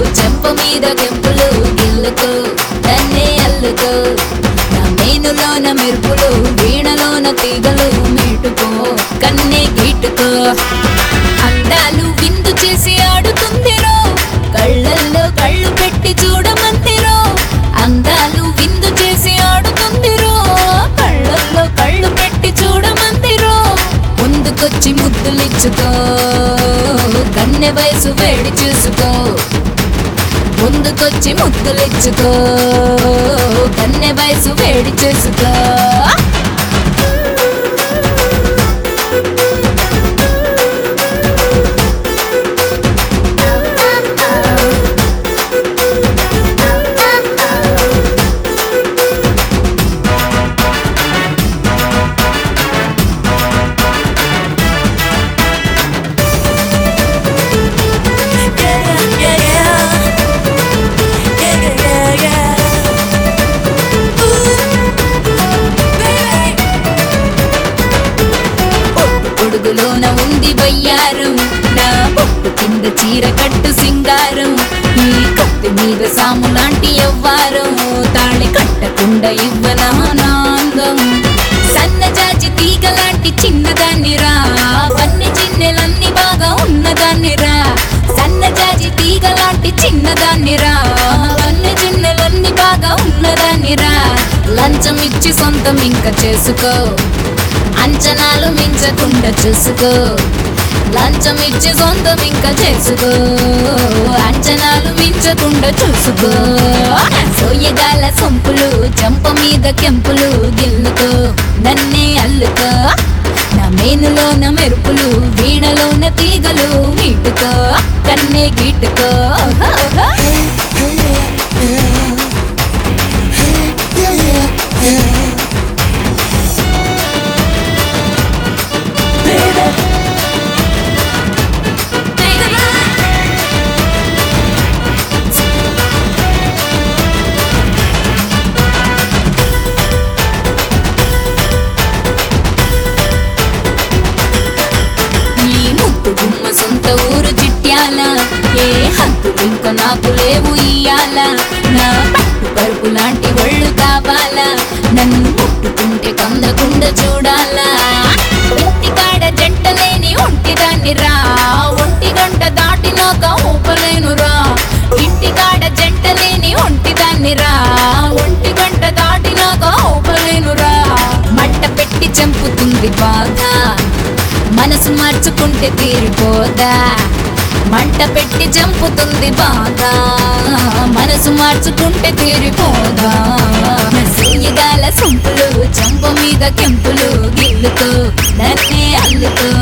చెంప మీద కెంపులు గిల్లుకో నన్నే అల్లుకో నా మేనులోన మెరుపులు వీణలోన తీగలు మీటుకో కన్నే గీటుకో అందాలు విందు చేసి ఆడుతుందిరో కళ్ళల్లో కళ్ళు పెట్టి చూడమంతిరో అందాలు విందు చేసి ఆడుతుందిరో కళ్ళల్లో కళ్ళు పెట్టి చూడమంతిరో ముందుకొచ్చి ముద్దులిచ్చుకో కన్నె వయసు వేడి చూసుకో ముందుకొచ్చి ముద్దులిచ్చుకో కన్నె వయసు వేడి చేసుకో పొడుగులోన ఉంది వయ్యారం నా పొట్టు కింద చీర కట్టు సింగారం ఈ కత్తి మీద సాము లాంటి ఎవ్వారం తాళి కట్టకుండా ఇవ్వనా నాందం సన్నజాజి తీగ లాంటి చిన్నదాన్ని రా వన్ని చిన్నెలన్నీ బాగా ఉన్నదాన్ని రా సన్నజాజి తీగ లాంటి చిన్నదాన్ని రా వన్ని చిన్నెలన్నీ బాగా ఉన్నదాన్ని రా లంచం ఇచ్చి సొంతం ఇంకా చేసుకో అంచనాలు మించకుండా చూసుకో లంచం ఇచ్చి సొంతం ఇంకా చేసుకో అంచనాలు మించకుండా చూసుకో సోయగాల సొంపులు చంప మీద కెంపులు గిల్లుకో నన్నే అల్లుకో నా మేనులోన మెరుపులు వీణలోన తీగలు మీటుకో కన్నే గీటుకో ఈ ముట్టు గుమ్మ సొంత ఊరు చిట్యాల ఏ హద్దులు ఇంకా నాకు లేవు ఇయ్యాల నా పట్టు పరుపు లాంటి ఒళ్ళు కావాలా నన్ను ముట్టుకుంటే కందకుండా చూడాలా ఇంటికాడ జంట లేని ఒంటిదాన్ని రా ఒంటి గంట దాటినాక ఊపలేను రా ఇంటికాడ జంట లేని ఒంటిదాన్ని రా ఒంటి గంట దాటినాక ఊపలేను రా మంట పెట్టి చంపుతుంది బాగా మనసు మార్చుకుంటే తీరిపోదా మంట పెట్టి చంపుతుంది బాగా మనసు మార్చుకుంటే తీరిపోదా సూయగాల సొంపులు చంప మీద కెంపులు గిల్లుకో నన్నే అల్లుకో